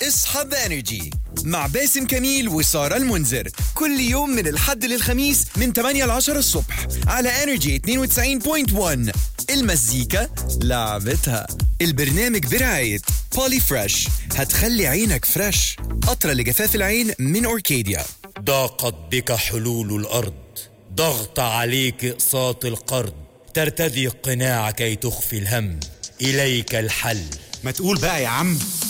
اصحى بانرجي مع باسم كميل وسارة المنذر كل يوم من الحد للخميس من 8 ل 10 الصبح على انرجي 92.1 المزيكا لعبتها البرنامج برعاية بولي فريش هتخلي عينك فريش قطرة لجفاف العين من أوركيديا ضاقت بك حلول الأرض ضغط عليك إقساط القرض ترتدي القناع كي تخفي الهم إليك الحل ما تقول بقى يا عم